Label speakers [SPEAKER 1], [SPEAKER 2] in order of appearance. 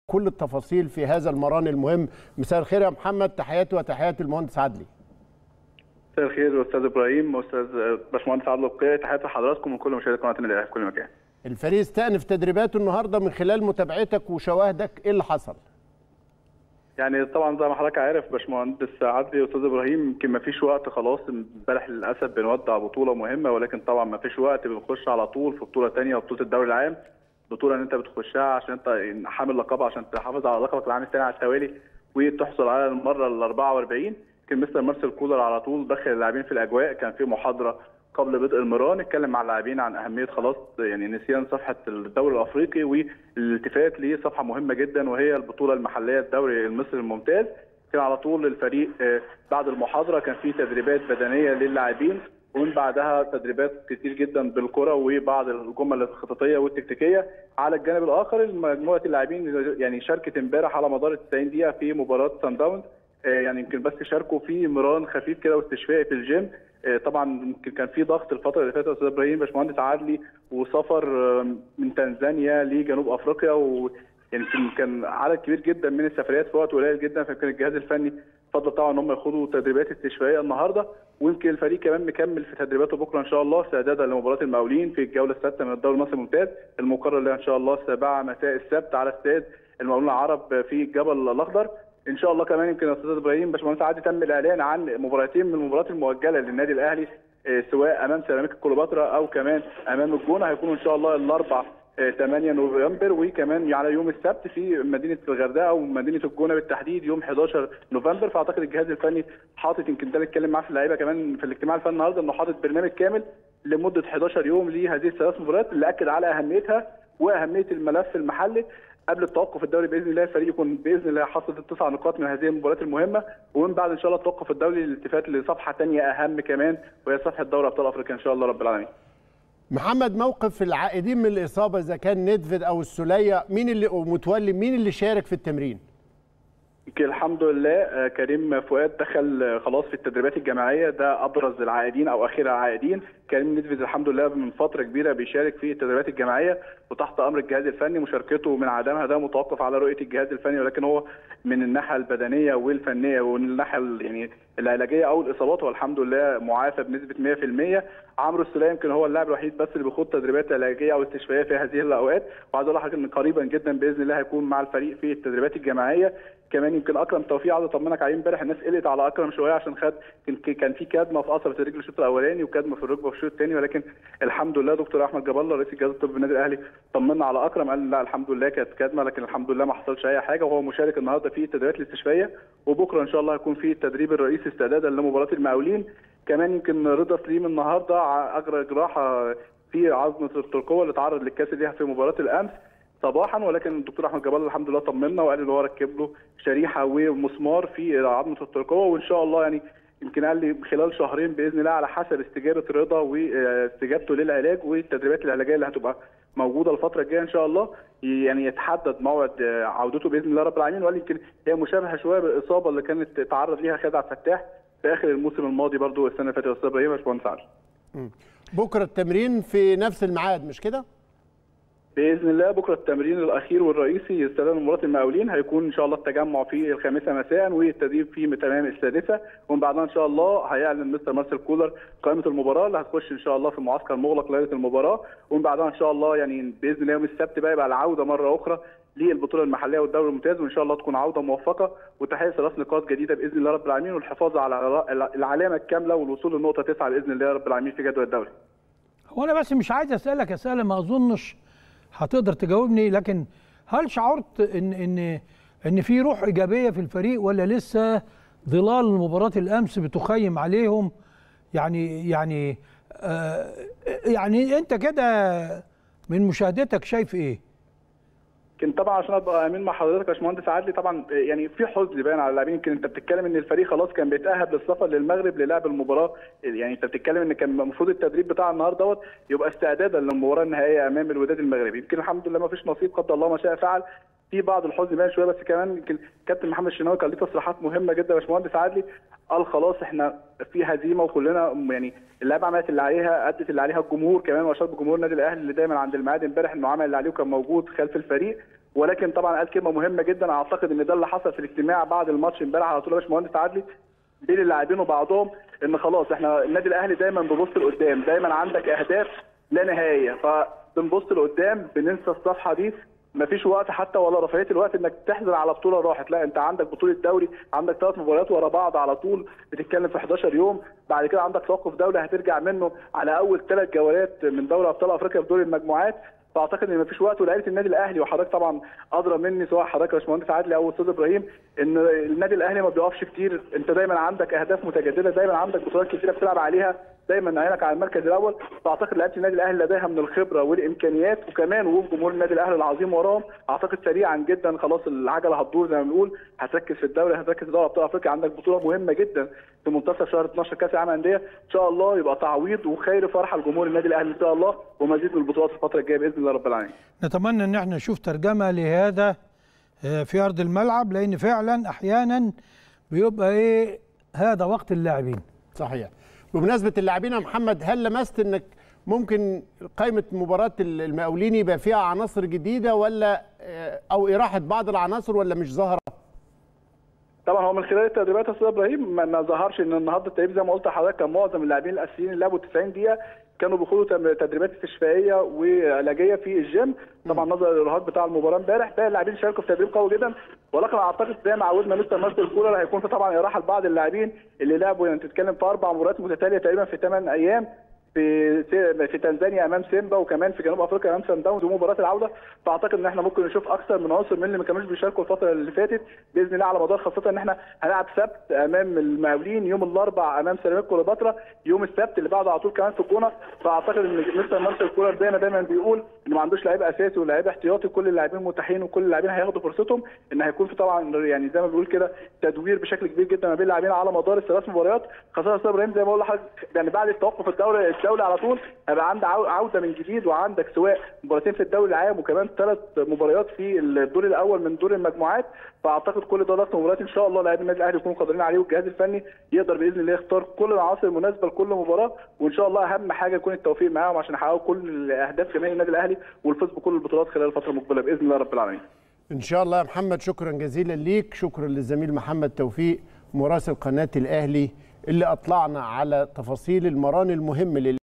[SPEAKER 1] كل التفاصيل في هذا المران المهم مساء الخير يا محمد تحياتي وتحيات المهندس عدلي
[SPEAKER 2] مساء الخير استاذ ابراهيم استاذ باشمهندس عادل القيعي تحياتي لحضراتكم وكل مشاهدي قناه النادي الاهلي في كل مكان
[SPEAKER 1] الفريق استأنف تدريباته النهارده من خلال متابعتك وشواهدك ايه اللي حصل
[SPEAKER 2] يعني طبعا زي ما حضرتك عارف باشمهندس عدلي واستاذ ابراهيم يمكن ما فيش وقت خلاص امبارح للاسف بنودع بطوله مهمه ولكن طبعا ما فيش وقت بنخش على طول في بطوله ثانيه وبطوله الدوري العام بطوله ان انت بتخشها عشان انت حامل لقب عشان تحافظ على لقبك العام الثاني على التوالي وتحصل على المره ال 44 يمكن مستر مارسيل كولر على طول دخل اللاعبين في الاجواء كان في محاضره قبل بدء المران اتكلم مع اللاعبين عن اهميه خلاص يعني نسيان صفحه الدوري الافريقي والالتفات لصفحه مهمه جدا وهي البطوله المحليه الدوري المصري الممتاز كان على طول الفريق بعد المحاضره كان في تدريبات بدنيه للاعبين ومن بعدها تدريبات كتير جدا بالكره وبعض الجمل الخططيه والتكتيكيه على الجانب الاخر مجموعه اللاعبين يعني شاركت امبارح على مدار 90 دقيقه في مباراه سان داونز يعني يمكن بس شاركوا في مران خفيف كده واستشفائي في الجيم طبعا يمكن كان في ضغط الفتره اللي فاتت استاذ ابراهيم باشمهندس عادلي وسفر من تنزانيا لجنوب افريقيا و يعني كان عدد كبير جدا من السفريات في وقت قليل جدا فكان الجهاز الفني فضل طبعا ان هم ياخدوا تدريبات استشفائيه النهارده ويمكن الفريق كمان مكمل في تدريباته بكره ان شاء الله استعدادا لمباراه المقاولين في الجوله السادسه من الدوري المصري الممتاز المقرر لها ان شاء الله السابعه مساء السبت على استاد المقاولين العرب في الجبل الاخضر ان شاء الله كمان يمكن استاذ ابراهيم باشمهندس عادي تم الاعلان عن مباراتين من المباريات المؤجله للنادي الاهلي سواء امام سيراميكا كليوباترا او كمان امام الجونه هيكونوا ان شاء الله الاربع 8 نوفمبر وكمان على يوم السبت في مدينه الغردقه او مدينه الجونه بالتحديد يوم 11 نوفمبر فاعتقد الجهاز الفني حاطط يمكن ده نتكلم معاه في اللعيبه كمان في الاجتماع الفني النهارده انه حاطط برنامج كامل لمده 11 يوم لهذه الثلاث مباريات اللي اكد على اهميتها واهميه الملف المحلي قبل التوقف الدوري باذن الله الفريق يكون باذن الله حصد التسع نقاط من هذه المباريات المهمه ومن بعد ان شاء الله التوقف الدولي للالتفات لصفحه ثانيه اهم كمان وهي صفحه دوري ابطال افريقيا ان شاء الله رب العالمين.
[SPEAKER 1] محمد موقف العائدين من الاصابه اذا كان ندفد او السوليه مين اللي متولي مين اللي شارك في التمرين؟
[SPEAKER 2] الحمد لله كريم فؤاد دخل خلاص في التدريبات الجماعيه ده ابرز العائدين او اخير العائدين كريم ندفد الحمد لله من فتره كبيره بيشارك في التدريبات الجماعيه وتحت امر الجهاز الفني مشاركته من عدمها ده متوقف على رؤيه الجهاز الفني ولكن هو من الناحيه البدنيه والفنيه ومن الناحيه يعني العلاجيه او الاصابات هو الحمد لله معافى بنسبه 100% عمرو السوليه يمكن هو اللاعب الوحيد بس اللي بيخوض تدريبات علاجيه او استشفائيه في هذه الاوقات وعايز اقول لحضرتك ان قريبا جدا باذن الله هيكون مع الفريق في التدريبات الجماعيه كمان يمكن اكرم توفيق عايز اطمنك عليه امبارح الناس قلقت على اكرم شويه عشان خد كان في كدمه في قصبه الرجل الشوط الاولاني وكدمه في الركبه في الشوط الثاني ولكن الحمد لله دكتور احمد جاب الله رئيس الجهاز الطبي بالنادي الاهلي طمنا على اكرم قال لا الحمد لله كانت كدمه لكن الحمد لله ما حصلش اي حاجه وهو مشارك النهارده في التدريبات الاستشفائيه وبكره ان شاء الله هيكون في التدريب الرئيسي استعدادا لمباراه المقاولين كمان يمكن رضا سليم النهارده اجرى جراحه في عظمه الترقوه اللي تعرض للكاس ليها في مباراه الامس صباحا ولكن الدكتور احمد جبال الحمد لله طمنا وقال ان هو ركب له شريحه ومسمار في عظمه الترقوه وان شاء الله يعني يمكن قال لي خلال شهرين باذن الله على حسب استجابه رضا واستجابته للعلاج والتدريبات العلاجيه اللي هتبقى موجوده الفتره الجايه ان شاء الله يعني يتحدد موعد عودته باذن الله رب العالمين وقال يمكن هي مشابهه شويه بالاصابه اللي كانت تعرض ليها خالد عبد الفتاح في اخر الموسم الماضي برضو السنه اللي فاتت استاذ ابراهيم باشمهندس علي.
[SPEAKER 1] بكره التمرين في نفس الميعاد مش كده؟
[SPEAKER 2] باذن الله بكره التمرين الاخير والرئيسي استعداد مباراه المقاولين هيكون ان شاء الله التجمع في الخامسه مساء والتدريب في تمام السادسه ومن بعدها ان شاء الله هيعلن مستر مارسيل كولر قائمه المباراه اللي هتخش ان شاء الله في معسكر مغلق ليله المباراه ومن بعدها ان شاء الله يعني باذن الله يوم السبت بقى يبقى العوده مره اخرى للبطوله المحليه والدوري الممتاز وان شاء الله تكون عوده موفقه وتحقيق ثلاث نقاط جديده باذن الله رب العالمين والحفاظ على العلامه الكامله والوصول للنقطه تسعه باذن الله رب العالمين في جدول الدوري.
[SPEAKER 3] هو انا بس مش عايز اسالك اسئله ما اظنش هتقدر تجاوبني لكن هل شعرت ان ان ان في روح ايجابيه في الفريق ولا لسه ظلال مباراه الامس بتخيم عليهم يعني يعني آه يعني انت كده من مشاهدتك شايف ايه؟
[SPEAKER 2] يمكن طبعا عشان ابقى امين مع حضرتك يا باشمهندس عادلي طبعا يعني في حزن باين على اللاعبين يمكن انت بتتكلم ان الفريق خلاص كان بيتاهب للسفر للمغرب للعب المباراه يعني انت بتتكلم ان كان المفروض التدريب بتاع النهارده دوت يبقى استعدادا للمباراه النهائيه امام الوداد المغربي يمكن الحمد لله ما فيش نصيب قدر الله ما شاء فعل في بعض الحزن باين شويه بس كمان يمكن كابتن محمد الشناوي كان ليه تصريحات مهمه جدا يا باشمهندس عادلي قال خلاص احنا في هزيمه وكلنا يعني اللعيبه عملت اللي عليها ادت اللي عليها الجمهور كمان واشار بجمهور النادي الاهلي اللي دايما عند الميعاد امبارح انه عمل اللي عليه وكان موجود خلف الفريق ولكن طبعا قال كلمه مهمه جدا اعتقد ان ده اللي حصل في الاجتماع بعد الماتش امبارح على طول يا باشمهندس عدلي بين اللاعبين وبعضهم ان خلاص احنا النادي الاهلي دايما بيبص لقدام دايما عندك اهداف لا نهائيه فبنبص لقدام بننسى الصفحه دي مفيش وقت حتى ولا رفاهيه الوقت انك تحزن على بطوله راحت لا انت عندك بطوله دوري عندك ثلاث مباريات ورا بعض على طول بتتكلم في 11 يوم بعد كده عندك توقف دولي هترجع منه على اول ثلاث جولات من دوري ابطال افريقيا في دور المجموعات فاعتقد ان مفيش وقت ولاعيبه النادي الاهلي وحضرتك طبعا ادرى مني سواء حضرتك يا باشمهندس عادلي او استاذ ابراهيم ان النادي الاهلي ما بيقفش كتير انت دايما عندك اهداف متجدده دايما عندك بطولات كتيره بتلعب عليها دايما عينك على المركز الاول فاعتقد لعيبه النادي الاهلي لديها من الخبره والامكانيات وكمان وجود جمهور النادي الاهلي العظيم وراهم اعتقد سريعا جدا خلاص العجله هتدور زي ما بنقول هتركز في الدوري هتركز في دوري ابطال افريقيا عندك بطوله مهمه جدا في منتصف شهر 12 كاس العالم للانديه ان شاء الله يبقى تعويض وخير فرحه لجمهور النادي الاهلي ان شاء الله ومزيد من البطولات الفتره الجايه باذن الله رب العالمين
[SPEAKER 3] نتمنى ان احنا نشوف ترجمه لهذا آه، في ارض الملعب لان فعلا احيانا بيبقى ايه هذا وقت اللاعبين
[SPEAKER 1] صحيح بمناسبه اللاعبين يا محمد هل لمست انك ممكن قائمه مباراه المقاولين يبقى فيها عناصر جديده ولا آه، او اراحه بعض العناصر ولا مش ظاهره
[SPEAKER 2] طبعا هو من خلال التدريبات يا استاذ ابراهيم ما- ما ظهرش ان النهارده التدريب زي ما قلت لحضرتك كان معظم اللاعبين الاساسيين اللي لعبوا 90 دقيقه كانوا بيخوضوا تم- تدريبات استشفائيه وعلاجيه في الجيم طبعا نظرا للارهاق بتاع المباراه امبارح باقي اللاعبين شاركوا في تدريب قوي جدا ولكن اعتقد زي ما عودنا مستر مارسيل كولر هيكون في طبعا اراحه لبعض اللاعبين اللي لعبوا يعني تتكلم في اربع مباريات متتاليه تقريبا في ثمان ايام في في تنزانيا امام سيمبا وكمان في جنوب افريقيا امام سان داونز ومباراه العوده فاعتقد ان احنا ممكن نشوف اكثر من عنصر من اللي ما كانوش بيشاركوا الفتره اللي فاتت باذن الله على مدار خاصه ان احنا هنلعب سبت امام المقاولين يوم الاربع امام سيراميكا كليوباترا يوم السبت اللي بعده على طول كمان في الجونه فاعتقد ان مستر مارسيل كولر زي ما دايما بيقول ان ما عندوش لعيب اساسي ولاعيب احتياطي كل اللاعبين متاحين وكل اللاعبين هياخدوا فرصتهم ان هيكون في طبعا يعني زي ما بيقول كده تدوير بشكل كبير جدا ما بين اللاعبين على مدار الثلاث مباريات خاصه استاذ ابراهيم زي ما بقول لحضرتك يعني بعد التوقف الدوري الدولي على طول هيبقى عندك عو- عوده من جديد وعندك سواء مباراتين في الدوري العام وكمان ثلاث مباريات في الدور الاول من دور المجموعات فاعتقد كل ده ضغط مباريات ان شاء الله لاعبي النادي الاهلي يكونوا قادرين عليه والجهاز الفني يقدر باذن الله يختار كل العناصر المناسبه لكل مباراه وان شاء الله اهم حاجه يكون التوفيق معاهم عشان يحققوا كل اهداف جماهير النادي الاهلي والفوز بكل البطولات خلال الفتره المقبله باذن الله رب العالمين
[SPEAKER 1] ان شاء الله يا محمد شكرا جزيلا ليك شكرا للزميل محمد توفيق مراسل قناه الاهلي اللي اطلعنا على تفاصيل المران المهم لل